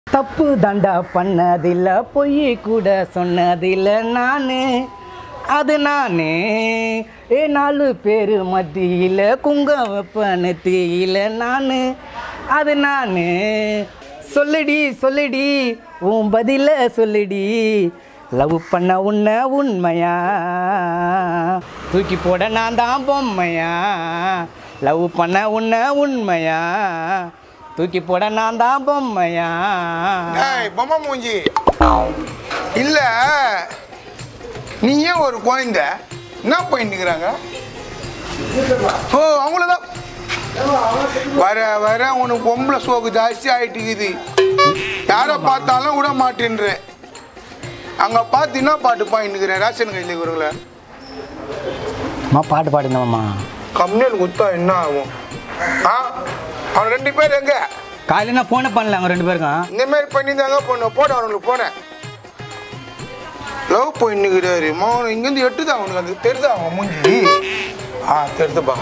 தப்பு தண்டா பண்ணதில்ல பொய் கூட சொன்னதில்ல நானு அது நானே ஏ நாலு பேர் மத்தியில் குங்க வைப்பன தீயில நானு அது நானு சொல்லுடி சொல்லுடி உன் பதில சொல்லுடி லவ் பண்ண உன்னை உண்மையா தூக்கி போட நான் தான் பொம்மையா லவ் பண்ண உன்னை உண்மையா தூக்கி போட நான் தான் பொம்மையா ஏய் பொம்மை மூஞ்சி இல்ல நீ ஏன் ஒரு குழந்தை என்ன பண்ணிக்கிறாங்க ஓ அவங்களதான் வர வர உனக்கு பொம்பளை சோக்கு ஜாஸ்தி ஆயிட்டு இருக்குது யாரை பார்த்தாலும் விட மாட்டேன்றேன் அங்க பார்த்து என்ன பாட்டு பாயின்னுக்கிறேன் ரேஷன் கையில் இருக்கிறவங்கள அம்மா பாட்டு பாடுங்கம்மா கம்மியில் குத்தா என்ன ஆகும் ஆ அவன் ரெண்டு பேர் எங்க காலையில் நான் ஃபோனை பண்ணல அவங்க ரெண்டு பேருக்கும் இந்த மாதிரி பண்ணியிருந்தாங்க பொண்ணு போட அவனுக்கு போனேன் லவ் பண்ணிக்கிறாரு மௌனம் இங்கேருந்து எட்டுதா அவனுக்கு அது தெரியுதா அவன் மூஞ்சி ஆ தெரியுதுப்பா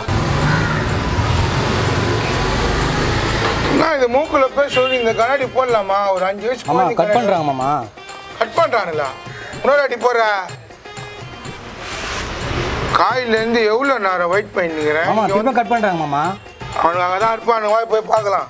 என்ன இது மூக்கில் போய் சொல்லி இந்த கண்ணாடி போடலாமா ஒரு அஞ்சு வயசு ஆமாம் குழந்தை கட் கண்ணாடி- பண்ணுறாங்க மாமா கட் பண்ணுறானுங்களா இன்னொரு அடி போடுற காயிலேருந்து எவ்வளோ நேரம் வெயிட் பண்ணிக்கிறேன் ஆமாம் திரும்ப கட் பண்ணுறாங்க மாமா அவனுக்கு அங்கே தான் இருப்பானுங்க வா போய் பார்க்கலாம்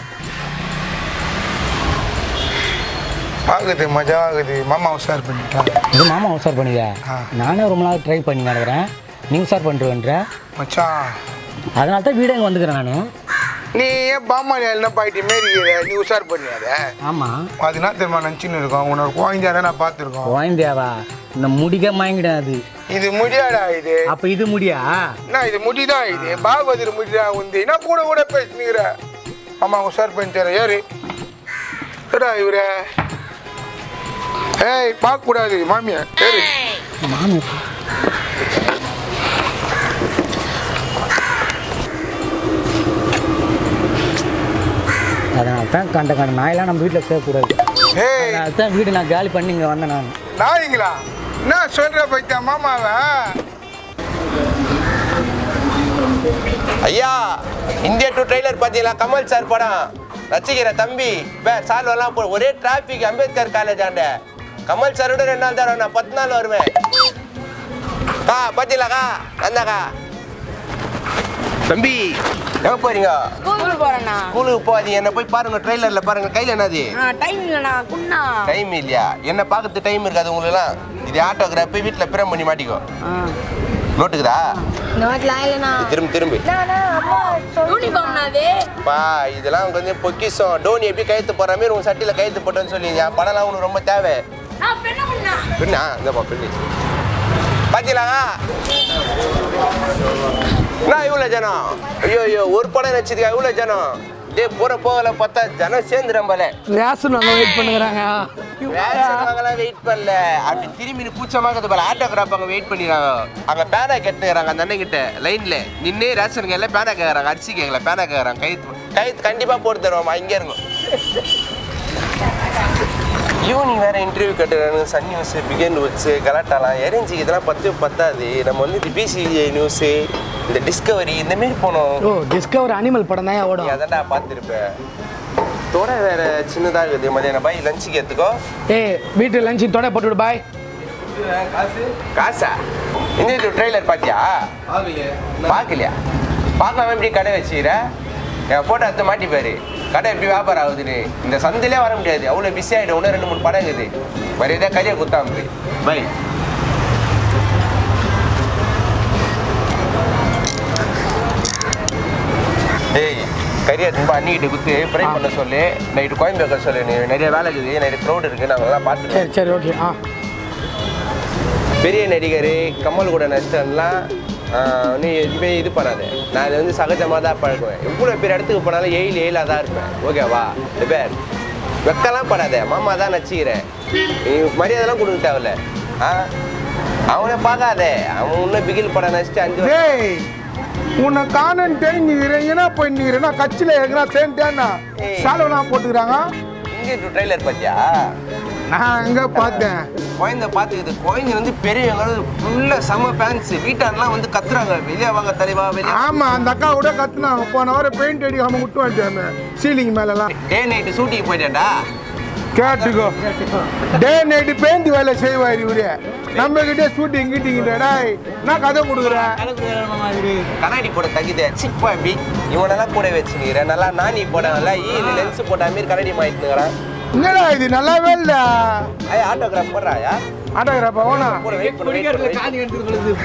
ஆகுது மஜா ஆகுது மாமா உஷார் பண்ணிட்டான் இது மாமா உசார் பண்ணிக்க ஆ. நானே ரொம்ப நாள் ட்ரை பண்ணி நடக்கிறேன் நீ உசார் பண்ணுறேன்ற மச்சான் அதனால தான் வீடு இங்கே வந்துக்கிறேன் நான் நீ ஏன் பாமாலி என்ன பாயிட்டு மாரிக்கிற நீ உஷார் பண்ணியாத ஆமாம் அதுனா தெரியுமா நினச்சின்னு இருக்கோம் உன்னோட குழந்தையார நான் பார்த்துருக்கோம் குழந்தையாவா இந்த முடிக்க மயங்கிடும் அது இது முடியாடா இது அப்போ இது முடியா என்ன இது முடிதான் இது பாகவதர் முடிடா உந்து என்ன கூட கூட பேசினுக்கிற ஆமா உஷார் பண்ணி தரேன் ஏறு ஏடா இவரே ஏய் பார்க்க கூடாது மாமியா ஏறு மாமி அதனால தான் கண்ட கண்ட நாயெல்லாம் நம்ம வீட்டில் சேர்க்கக்கூடாது ஏய் அதனால தான் வீடு நான் காலி பண்ணி இங்கே வந்தேன் நான் நாய்ங்களா என்ன சொல்ற பைத்தியா மாமாவை ஐயா இந்தியா டூ ட்ரெய்லர் பார்த்தீங்களா கமல் சார் படம் ரசிக்கிற தம்பி பேர் சால்வெல்லாம் போ ஒரே டிராஃபிக் அம்பேத்கர் காலேஜ் ஆண்ட கமல் சாரோட ரெண்டு நாள் தரோம் நான் பத்து நாள் வருவேன் கா பார்த்தீங்களாக்கா வந்தாக்கா தம்பி எங்க போறீங்க ஸ்கூலுக்கு போறேண்ணா ஸ்கூலுக்கு போகாதீங்க என்ன போய் பாருங்க ட்ரெய்லர்ல பாருங்க கையில என்னது டைம் இல்லைண்ணா குண்ணா டைம் இல்லையா என்ன பார்க்கறது டைம் இருக்காது உங்களுக்குலாம் இது ஆட்டோகிராஃபி வீட்டில் பிரம் பண்ணி மாட்டிக்கோ நோட்டுக்குதா இந்த மாதிரிலாம் இல்லைண்ணா திரும்பி திரும்பி யூனிஃபார்ம்ண்ணா அது பா இதெல்லாம் கொஞ்சம் பொக்கிஷம் டோனி எப்படி கையெழுத்து போடுற மாதிரி உங்க சட்டியில் கையெழுத்து போட்டேன்னு சொல்லி என் பணம்லாம் உனக்கு ரொம்ப தேவை நான் பெண்ண பண்ணா பின்னா இந்தப்பா பின்னி பாத்தீங்களா என்ன இவ்வளோ ஜனம் ஐயோ ஐயோ ஒரு படம் நடிச்சதுக்கா இவ்வளோ ஜனம் டே போற போகல பார்த்தா ஜனம் சேர்ந்துடும் போல ரேஷன் அங்கே வெயிட் பண்ணுறாங்க ரேஷன்காகலாம் வெயிட் பண்ணல அப்படி திரும்பி கூச்சமாக போல ஆட்டோகிராஃப் அங்கே வெயிட் பண்ணிடுறாங்க அங்கே பேனா கட்டுறாங்க அந்த அண்ணன் கிட்ட லைன்ல நின்று ரேஷன் கடையில் பேனா கேட்குறாங்க அரிசி கேட்கல பேனா கேட்குறாங்க கைத்து கைத்து கண்டிப்பாக போட்டு தருவோம்மா இங்கே இருக்கும் ஈவினிங் வேற இன்டர்வியூ கட்டுறாங்க சன் நியூஸ் பிகன் நியூஸ் கலாட்டாலாம் எரிஞ்சு இதெல்லாம் பத்து பத்தாது நம்ம வந்து இந்த பிசிஐ நியூஸ் இந்த டிஸ்கவரி இந்த மாதிரி போனோம் ஓ டிஸ்கவர் அனிமல் படம் தான் நீ ஓடும் அதான்டா பார்த்துருப்ப தொட வேற சின்னதாக இருக்குது மதியானம் பாய் லஞ்சுக்கு எடுத்துக்கோ ஏய் வீட்டு லஞ்சு தொட போட்டுவிடு பாய் காசா இந்த ட்ரெய்லர் பார்த்தியா பார்க்கலையா பார்க்காம எப்படி கடை வச்சுக்கிற என் ஃபோட்டோ எடுத்து மாட்டிப்பாரு கடை எப்படி வியாபாரம் ஆகுதுன்னு இந்த சந்திலே வர முடியாது அவ்வளோ பிஸி ஆகிடும் இன்னும் ரெண்டு மூணு படம் இருக்குது மரியாதை கறியை குத்தாம போய் பை டேய் கறியை ரொம்ப அன்னிக்கிட்டு குத்து ஃப்ரை பண்ண சொல்லு நைட்டு கோயம்பு வைக்க சொல்லு நீ நிறைய வேலை இருக்குது நைட்டு க்ரௌட் இருக்குது நாங்கள் எல்லாம் பார்த்துட்டு சரி சரி ஓகே ஆ பெரிய நடிகர் கமல் கூட நடிச்சிட்டலாம் நீ எதுவுமே இது பண்ணாத நான் இது வந்து சகஜமாக தான் பழகுவேன் எவ்வளோ பேர் இடத்துக்கு போனாலும் எயில் எயிலாக தான் இருப்பேன் ஓகேவா இது பேர் வெக்கலாம் படாத மாமா தான் நடிச்சுக்கிறேன் நீ மரியாதைலாம் கொடுக்க தேவையில்ல ஆ அவனை பார்க்காத அவன் இன்னும் பிகில் படம் நடிச்சிட்டு அஞ்சு வருஷம் டேய் உன்னை காணன்னு தெரிஞ்சுக்கிறேன் என்ன பண்ணிக்கிறேன் நான் கட்சியில் எங்கன்னா சேர்ந்துட்டேன்னா ஏய். சாலவெல்லாம் போட்டுக்கிறாங்க இங்கே ட்ரெய்லர் பார்த்தியா நான் எங்க பார்த்தேன் குழந்தை பார்த்துக்குது குழந்தை வந்து பெரியவங்க ஃபுல்லாக செம ஃபேன்ஸு வீட்டாரெலாம் வந்து கத்துறாங்க வெளியே வாங்க தலைவா வெளியே ஆமா அந்த அக்கா கூட கத்துனாங்க போன வாரம் பெயிண்ட் அடிக்காம விட்டு வந்துட்டாங்க சீலிங் மேலலாம் டே நைட்டு ஷூட்டிங் போயிட்டேன்டா கேட்டுக்கோ டே நைட்டு பெயிண்ட் வேலை செய்வார் இவரு நம்ம கிட்டே ஷூட்டிங் கீட்டிங்கடா நான் கதை கொடுக்குறேன் கண்ணாடி போட தகுதி சிப்பா அப்படி இவனெல்லாம் கூட வச்சுக்கிறேன் நல்லா நானி போட நல்லா ஈ லென்ஸ் போட்ட மாதிரி கண்ணாடி மாட்டினுக்கிறான் என்னடா இது நல்லாவே இல்ல ஐயா ஆட்டோகிராஃப் போடுறாயா ஆட்டோகிராஃபா வேணா கூட வெயிட் பண்ணு வெயிட்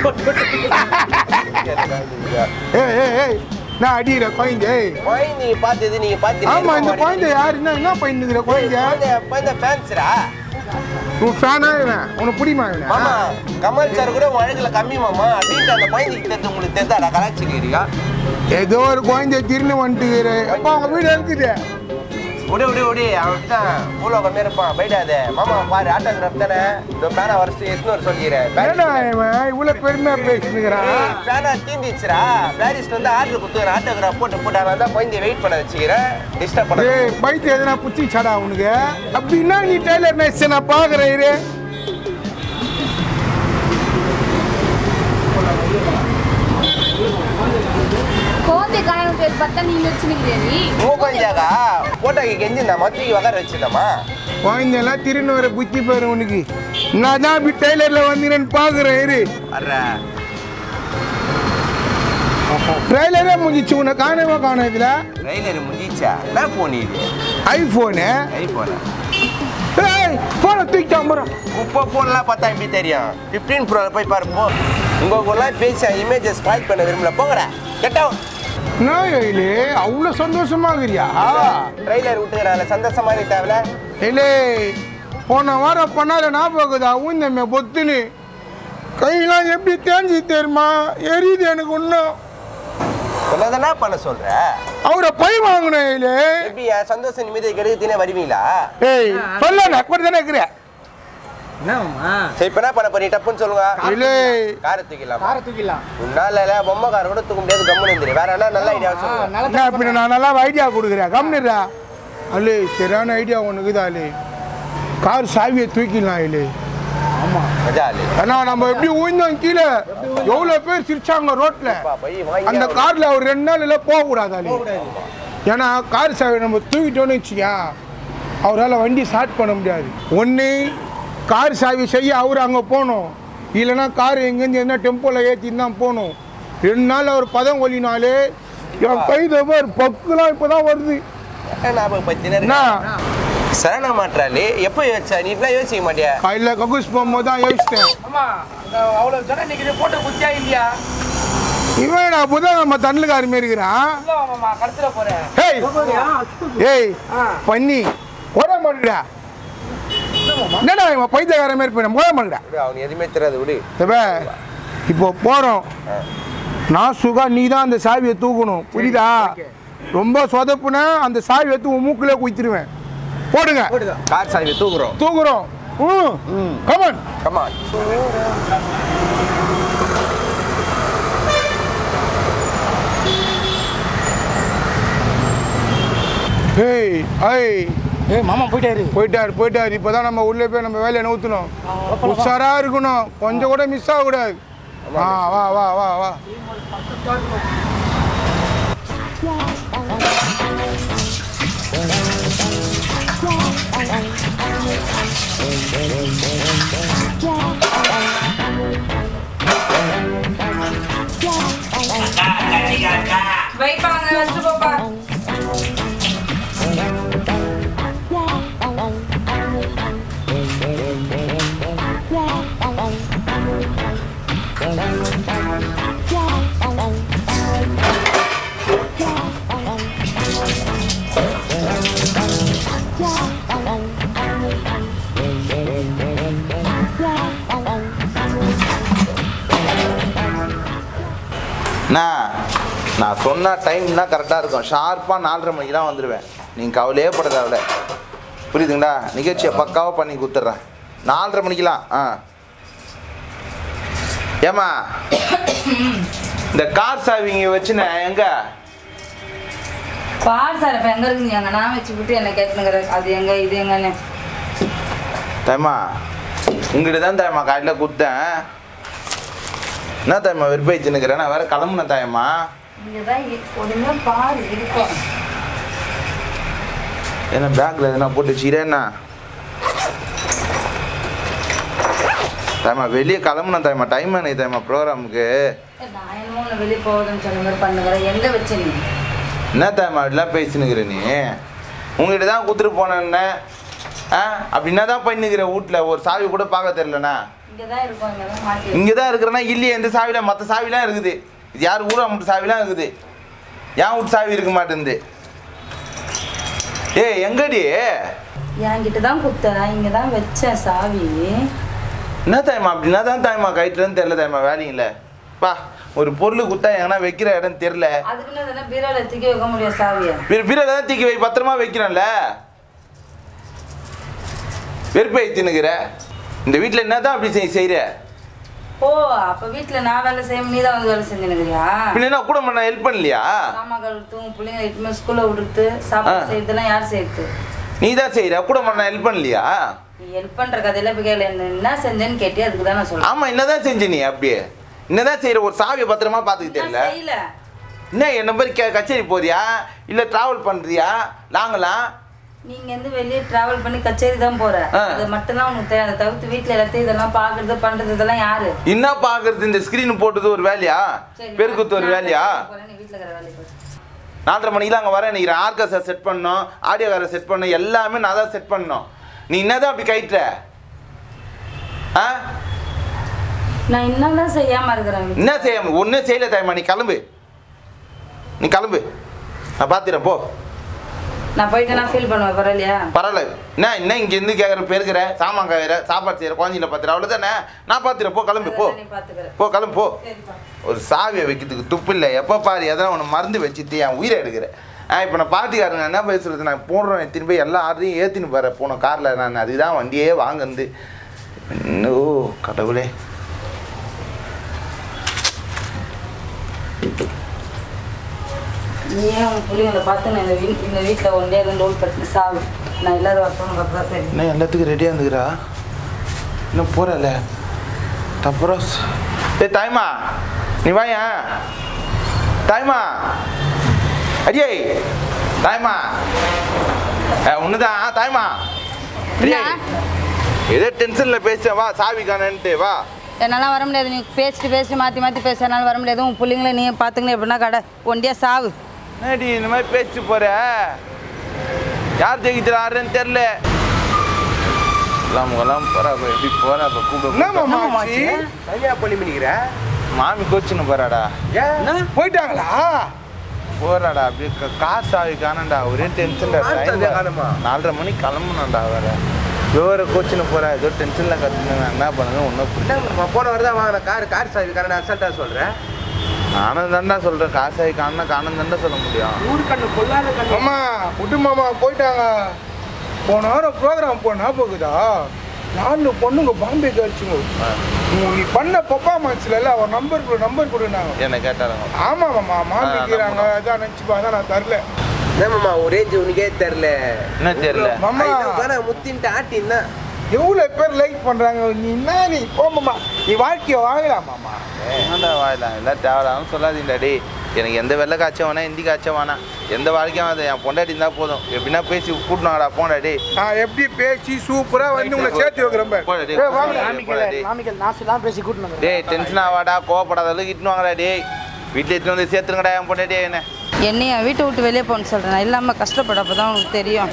ஏய் ஏய் ஏய் நான் அடிக்கிற குழந்தை ஏய். நீ பார்த்தது நீங்க பார்த்து ஆமா இந்த குழந்தை யார் என்ன என்ன பண்ணிக்கிற குழந்தை குழந்தை ஃபேன்ஸ்ரா உன் ஃபேனா இவன் உனக்கு பிடிமா இவனை மாமா கமல் சார் கூட உன் அழகுல கம்மி மாமா அப்படின்ட்டு அந்த குழந்தைக்கு தெரிஞ்சு உங்களுக்கு தெரிந்தாடா கலாச்சிக்கிறீங்க ஏதோ ஒரு குழந்தை திருநு வந்துட்டுக்கிற அப்பா அவங்க வீடு இருக்குது விடு விடு விடு அவன் தான் பூலோகம் இருப்பான் போயிடாத மாமா பாரு ஆட்டோகிராஃப் தானே இந்த பேனா வருஷம் எட்நூறு சொல்லிடுறேன் என்னடா இவன் இவ்வளவு பெருமையா பேசினுக்கிறான் பேனா தீந்திச்சுரா பாரிஸ்ட் வந்து ஆர்டர் கொடுத்துக்கிறேன் ஆட்டோகிராஃப் போட்டு போட்டாங்க தான் குழந்தைய வெயிட் பண்ண வச்சுக்கிறேன் டிஸ்டர்ப் பண்ண ஏய் பைத்து எதனா புச்சிச்சாடா உனக்கு அப்படின்னா நீ டெய்லர் நைஸ் நான் பாக்குறேன் இரு கோந்தை காயம் பேர் பார்த்தா நீங்க வச்சுருக்கிறீ நீ மூக்கஞ்சாக்கா போட்டோக்கு கெஞ்சி இந்த மத்திக்கு உக்கார வச்சுட்டோமா குழந்தைலாம் திருன்னு வர புத்தி பாரு உனக்கு நான் தான் அப்படி டெய்லர்ல வந்தீங்கன்னு பாக்குறேன் இரு வர்ற ட்ரெய்லரே முடிஞ்சிச்சு உன்னை காணவே காணும் இதுல ரயிலர் முடிச்சா என்ன போன் இது ஐபோனு ஐபோனா ஏய் போனை தூக்கிட்டான் போறான் இப்போ போன்லாம் பார்த்தா எப்படி தெரியும் ஃபிஃப்டீன் ப்ரோவில் போய் பாரு போ உங்கள் ஊர்லாம் பேசி இமேஜை ஸ்பாயில் பண்ண விரும்பல போங்கடா கெட் அவுட் நான் இல்லே அவ்வளோ சந்தோஷமா இருக்கிறியா ட்ரெயிலர் விட்டுக்கிறாள் சந்தோஷமா தேவையில்ல இல்லே போன வாரம் பண்ணாத ஞாபகதா ஊந்தமே பொத்துன்னு கையெல்லாம் எப்படி தேஞ்சு தெரியுமா எரியுது எனக்கு இன்னும் சொன்னதனா பண்ண சொல்ற அவரை பை வாங்கினேன் இல்லே எப்படியா சந்தோஷ நிம்மதியை கெடுக்குதுனே வருவீங்களா ஏய் சொல்ல நான் கூட தானே இருக்கிறேன் என்னம்மா சரி இப்போ என்ன பண்ண போறீ டப்புன்னு சொல்லுங்க இல்லே காரை தூக்கிடலாம் காரை தூக்கிடலாம் உன்னால இல்ல பொம்மை காரை கூட தூக்க முடியாது கம்முன்னு இருந்துரு வேற என்ன நல்ல ஐடியா சொல்லுங்க என்ன இப்படி நான் நல்லா ஐடியா கொடுக்குறேன் கம்னிடுறா அல்லே சரியான ஐடியா ஒன்றுக்குதா அல்லே கார் சாவியை தூக்கிடலாம் இல்லே மஜா இல்லை ஏன்னா நம்ம எப்படி ஊய்ந்தோம் கீழே எவ்வளோ பேர் சிரிச்சாங்க ரோட்ல போய் வாங்கி அந்த கார்ல ஒரு ரெண்டு நாள் எல்லாம் போகக்கூடாது அலி ஏன்னா கார் சாவி நம்ம தூக்கிட்டோன்னு வச்சுக்கா அவரால் வண்டி ஸ்டார்ட் பண்ண முடியாது ஒன்று கார் சாவி செய்ய அவர் அங்கே போகணும் இல்லைன்னா கார் எங்கேருந்து என்ன டெம்போவில் ஏற்றின்னு தான் போகணும் ரெண்டு நாள் அவர் பதம் ஒலினாலே என் கை தவிர பக்குலாம் இப்போ தான் வருது ஞாபகம் பத்தின என்ன சரண மாற்றாலே எப்போ யோசிச்சா நீ இப்பெல்லாம் யோசிக்க மாட்டியா காலையில் கக்கூஸ் போகும்போது தான் யோசித்தேன் அம்மா அவ்வளோ ஜனம் நிற்கிது போட்டோ குச்சியா இல்லையா இவன் நான் புதன் நம்ம தண்ணுக்காரி மாரி இருக்கிறான் இல்லை ஆமாம்மா கடத்துல போகிறேன் ஏய் ஏய் பண்ணி ஓட மாட்டேடா என்னடா இவன் பைத்தியக்கார மாதிரி போய் ஓட மாட்டேடா விடு, அவனுக்கு எதுவுமே தெரியாது விடு தப்ப இப்போ போகிறோம் நான் சுகா நீ தான் அந்த சாவியை தூக்கணும் புரியுதா ரொம்ப சொதப்புனா அந்த சாவி எடுத்து உன் மூக்கிலே குத்திடுவேன் போடுங்க கார் சாவி தூக்குறோம் தூக்குறோம் ம் கமன் கமான் ஏய் ஐய் ஏய் மாமா போயிட்டாரு போயிட்டாரு போயிட்டாரு இப்போதான் நம்ம உள்ளே போய் நம்ம வேலையை நவுத்தணும் உஷாரா இருக்கணும் கொஞ்சம் கூட மிஸ் ஆகக்கூடாது ஆ வா வா வா வா வைப்பாங்க வச்சு போப்பா அண்ணா நான் சொன்ன டைம்னா கரெக்டாக இருக்கும் ஷார்ப்பாக நாலரை மணிக்கு தான் வந்துடுவேன் நீங்கள் கவலையே பட தேவையில்ல புரியுதுங்களா நிகழ்ச்சியை பக்காவாக பண்ணி கொடுத்துட்றேன் நாலரை மணிக்கெலாம் ஆ ஏம்மா இந்த கார் சாவிங்க வச்சுனேன் எங்க பார் சார் இப்போ எங்கே இருக்குங்க அங்கே நான் வச்சு விட்டு என்ன கேட்டுனுங்கிற அது எங்க இது எங்கன்னு தாயம்மா உங்ககிட்ட தான் தாயம்மா காலையில் கொடுத்தேன் என்ன தாயம்மா வெறுப்பாயிச்சுன்னுக்கிறேன் நான் வேற கிளம்புனேன் தாயம்மா இங்கே தான் ஒன்றுமே பாரு இருக்கும் என்ன பேக்கில் எதுனா போட்டு வச்சுக்கிறேன்னா தாய்மா வெளியே கிளம்புனேன் தாய்மா டைம் எனக்கு தாய்மா ப்ரோக்ராமுக்கு நான் என்னமோ உன்னை வெளியே போகுதுன்னு சொன்ன மாதிரி பண்ணுகிறேன் எங்கே வச்ச நீ என்ன தாய்மா அப்படிலாம் பேசினுக்கிற நீ உங்ககிட்ட தான் கொடுத்துட்டு போனேன்னே ஆ அப்படின்னா தான் பண்ணிக்கிற வீட்டில் ஒரு சாவி கூட பார்க்க தெரிலண்ணா இங்கே தான் இருக்கோம் இங்கே தான் மாட்டி இங்கே தான் இருக்கிறேன்னா இல்லையே எந்த சாவியில் மற்ற சாவிலாம் இருக்குது இது யார் ஊரா மட்டும் சாவிலாம் இருக்குது ஏன் வீட்டு சாவி இருக்க மாட்டேங்குது ஏய் எங்கடி என்கிட்ட தான் குத்த இங்கே தான் வச்சேன் சாவி என்ன தாய்மா அப்படின்னா தான் தாய்மா கைட்டுலன்னு தெரில தாய்மா வேலைங்கள பா ஒரு பொருள் குத்தா எங்கன்னா வைக்கிற இடம் தெரில அதுக்குன்னு அதெல்லாம் பீரோவில் தூக்கி வைக்க முடியும் சாவியை பீரோல தான் தூக்கி வை பத்திரமா வைக்கிறேன்ல வெறுப்பை தின்னுக்கிற இந்த வீட்டில் என்ன தான் அப்படி செய் செய்கிற ஓ அப்போ வீட்டில் நான் வேலை செய்ய நீ தான் வந்து வேலை செஞ்சுனுக்குறியா பின்னா கூட பண்ண ஹெல்ப் பண்ணலையா சாமா கழுத்தும் பிள்ளைங்க எட்டுமே ஸ்கூலில் விடுறது சாப்பாடு ஆ. செய்யறதுலாம் யார் செய்யறது நீ தான் செய்கிற கூட பண்ண ஹெல்ப் பண்ணலையா நீ ஹெல்ப் பண்ணுற கதையெல்லாம் இப்போ கேட்கல என்ன என்ன செஞ்சேன்னு கேட்டி அதுக்கு தான் நான் சொல்றேன் ஆமாம் என்னதான் செஞ்ச நீ அப்படியே என்னதான் செய்கிற ஒரு சாவியை பத்திரமா பார்த்துக்க தெரியல நான் செய்யல என்ன என்ன மாதிரி கே கச்சேரி போறியா இல்லை ட்ராவல் பண்ணுறியா லாங்கலாம் நீங்க வந்து வெளியே டிராவல் பண்ணி கச்சேரி தான் போற ஆ. அது மட்டும்தான் உனக்கு தேவை அதை தவிர்த்து வீட்டில் எல்லாத்தையும் இதெல்லாம் பார்க்கறது பண்றது இதெல்லாம் யாரு என்ன பார்க்கறது இந்த ஸ்க்ரீன் போட்டது ஒரு வேலையா சரி, பெருக்குத்து ஒரு நான் வேலையா கச்சேரி போறேன், நீ வீட்டில் இருக்கிற வேலையை பாரு. நாலரை மணிக்கு அங்கே வரேன் நினைக்கிறேன் ஆர்கஸ்டா செட் பண்ணோம் ஆடியோ வேற செட் பண்ணோம் எல்லாமே நான் தான் செட் பண்ணோம் நீ என்னதான் அப்படி கைட்டுற ஆ நான் என்னதான் செய்யாம இருக்கிறேன் என்ன செய்ய ஒன்றும் செய்யல தாய்மா நீ கிளம்பு நீ கிளம்பு நான் பார்த்துறேன் போ நான் போயிட்டு நான் ஃபீல் பண்ணுவேன் பரவாயில்லையா பரவாயில்ல என்ன என்ன இங்கேருந்து கேட்குற பேருக்கிற சாமான் காய்கிற சாப்பாடு செய்கிற குழந்தைங்கள பார்த்துற அவ்வளோதானே நான் பார்த்துறேன் போ கிளம்பு போ நீ பாத்துக்கிற போ கிளம்பு போ சரிப்பா ஒரு சாவியை வைக்கிறதுக்கு துப்பு இல்லை எப்போ பாரு எதனா ஒன்று மருந்து வச்சுட்டு என் உயிரை எடுக்கிற ஆ இப்போ நான் பாட்டிக்காரங்க என்ன பேசுறது நான் போடுறேன் திரும்பி எல்லா ஆர்டரையும் ஏற்றின்னு போகிற போன காரில் நான் அதுதான் வண்டியே வாங்குந்து ஓ கடவுளே நீ ஏன் உன் பிள்ளைங்களை பார்த்து நான் இந்த வீ இந்த வீட்டில் ஒன்றே இருந்து லோல் கட்டின சாவு நான் இல்லாத வரப்போன்னு பார்த்தா சரி என்ன எல்லாத்துக்கும் ரெடியாக இருந்துக்கிறா இன்னும் போகிறல தப்புறம் ஏ தாய்மா நீ வாயா தாய்மா அடியே தாய்மா ஒன்று தான் தாய்மா அடியே ஏதோ டென்ஷனில் பேசுகிறேன் வா சாவி காணன்ட்டு வா என்னால் வர முடியாது நீ பேசிட்டு பேசிட்டு மாற்றி மாற்றி பேசுறதுனால வர முடியாது உன் பிள்ளைங்கள நீ பார்த்துக்கணும் எப்படின்னா கடை ஒண்டியா சாவு என்னடி இந்த மாதிரி பேசிட்டு போற யார் ஜெயிக்கிறாருன்னு தெரில எல்லாம் எல்லாம் போறா இப்ப எப்படி போறா இப்போ என்ன கூப்பிட மாமா ஆச்சு? தனியா பண்ணி பண்ணிக்கிற மாமி கோச்சுன்னு போறாடா ஏன் போயிட்டாங்களா போறாடா அப்படியே க- காசு ஆகி காணண்டா ஒரே டென்ஷன்ல காசு ஆகி காணுமா? நாலரை மணிக்கு கிளம்பணும்டா வேற வேற கோச்சுன்னு போறா ஏதோ டென்ஷன்ல கத்துனேன் நான் என்ன பண்ணுங்க ஒன்றும் புரியல என்ன போன வாரம் தான் வாங்கின கார் கார் சாவி காரன் அசால்ட்டா சொல்றேன் நானும் தான்டா சொல்றேன் காசு ஆகி காணா காணும் தான்டா சொல்ல முடியும் ஊரு கண்ணு கொள்ளாத கண்ணு மாமா விட்டு மாமா போயிட்டாங்க போன வாரம் ப்ரோக்ராம் போனா போகுதா நாலு பொண்ணுங்க பாம்பே கழிச்சுங்க நீ பண்ண பர்ஃபார்மன்ஸ்ல அவர் நம்பர் கொடு நம்பர் கொடுனாங்க என்ன கேட்டாருங்க ஆமா மாமா மாமிக்கிறாங்க நம்புறோம். அதான் நினச்சிப்பா அதான் நான் தரல ஏமாமா ஒரே உனக்கே தெரில என்ன தெரியல மாமா முத்தின்ட்டு ஆட்டின்னா எவ்வளோ பேர் லைக் பண்றாங்க நீ என்ன நீ போ மாமா நீ வாழ்க்கையை வாழலாம் மாமா என்னடா வாயிலாம் எல்லாம் தேவையில்லாம சொல்லாதீங்கடா டேய் எனக்கு எந்த வெள்ளை காய்ச்சம் வேணாம் இந்தி காய்ச்சம் வேணாம் எந்த வாழ்க்கையும் அது என் பொண்டாட்டி இருந்தால் போதும் எப்படின்னா பேசி கூட்டினாடா போடா டேய் நான் எப்படி பேசி சூப்பரா வந்து உங்களை சேர்த்து வைக்கிறேன் பாரு. போடா டேய், ஏய், வாங்கடா. போடா டேய். மாமிகள் நாசுலாம் பேசி கூட்டினு டேய் டென்ஷன் ஆவாடா கோவப்படாத அளவுக்கு இட்டுன்னு வாங்கடா டேய் வீட்டில் எடுத்துன்னு வந்து சேர்த்துருங்கடா என் பொண்டாட்டி என்ன என்னைய வீட்டை விட்டு வெளியே போகணும்னு சொல்கிறேன் நான் இல்லாமல் கஷ்டப்பட அப்போ தான் உனக்கு தெரியும்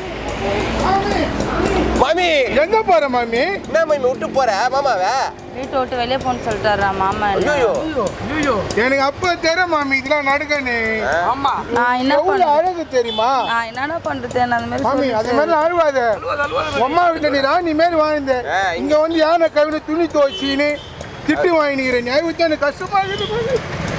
மாமி எங்க போற மாமி என்ன மாமி விட்டு போற மாமாவை வீட்டை விட்டு வெளியே போகணும்னு சொல்லிட்டாரா மாமா என்ன. ஐயோ எனக்கு அப்ப தெரியும் மாமி இதெல்லாம் நடக்கணு ஆமா நான் என்ன எவ்வளவு பண்ண அழகு தெரியுமா நான் என்னடா பண்ணுறது நான் அந்த மாமி மாதிரி அது மாதிரி அழுவாத அம்மா வீட்டுல நீ ராணி மாரி வாழ்ந்த ஆ, இங்க வந்து யானை கவின துணி துவச்சின்னு திட்டு வாங்கிக்கிறேன் நீ வச்சு எனக்கு கஷ்டமா இருக்குது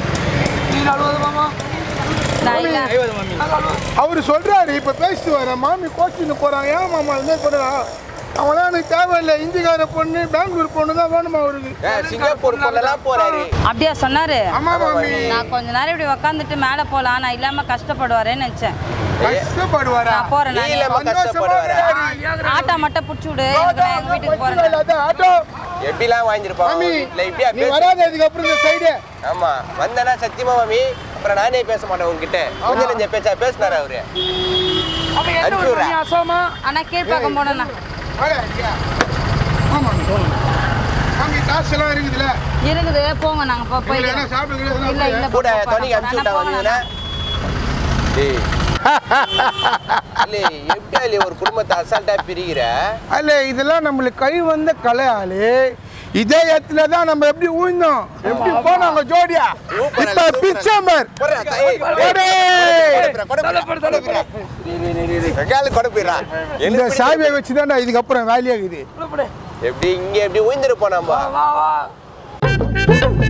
நான் இல்லை அவரு சொல்றாரு இப்ப பேசிட்டு வர மாமி கோச்சின்னு போறான் ஏன் மாமா இது மாதிரி போறான் அவன்லாம் எனக்கு தேவையில்லை இந்திக்கார பொண்ணு பெங்களூர் பொண்ணு தான் வேணுமா அவருக்கு ஏ, சிங்கப்பூர் பொண்ணெல்லாம் போறாரு அப்படியா சொன்னாரு ஆமா மாமி நான் கொஞ்ச நேரம் இப்படி உக்காந்துட்டு மேலே போகலாம் நான் இல்லாமல் கஷ்டப்படுவாரேன்னு நினச்சேன் கஷ்டப்படுவாரா நான் போகிறேன் நீ நான் இல்லாம கஷ்டப்படுவாரு ஆட்டோ மட்டும் பிடிச்சி விடு எனக்கு நான் எங்கள் வீட்டுக்கு போகிறேன் ஆட்டோ எப்படிலாம் வாங்கியிருப்பான் மாமி வீட்டில் இப்படியா நீ பேசு வராத இதுக்கு அப்புறம் இந்த சைடு ஆமா வந்தேன்னா சத்தியமா மாமி அப்புறம் நானே பேச மாட்டேன் உங்ககிட்ட கொஞ்சம் நெஞ்ச பேச்சா பேசினாரு அவரு அனுப்பி விடுறேன் அசாமா ஆனால் கீழ்ப்பாக்கம் போனேண்ணா ஆமா சாமி காசு எல்லாம் இருக்குதுல்ல இருக்குது போங்க நாங்கள் போ எங்களை என்ன போய்க்கிறோம் சாப்பிடுங்க இல்லை இல்லை கூட துணிக்கு அனுப்பிச்சு விட்டா வந்தீங்கன்னா டேய் அல்லே எப்படி அல்லே ஒரு குடும்பத்தை அசால்ட்டா பிரிக்கிற அல்ல இதெல்லாம் நம்மளுக்கு கை வந்த கலை ஆளு இதே இடத்துல தான் நம்ம எப்படி ஊழ்ந்தோம் எப்படி போனாங்க ஜோடியா சூப்பர் இப்ப சூப்பர். பிச்சம்பர் போடுறா, தாயே. போடு. வெங்கால கொடை போயிடா இந்த சாவியை வச்சு தான்டா இதுக்கப்புறம் வேலையாகுது எப்படி இங்க எப்படி உயிர்ந்துட்டு போனாம்பா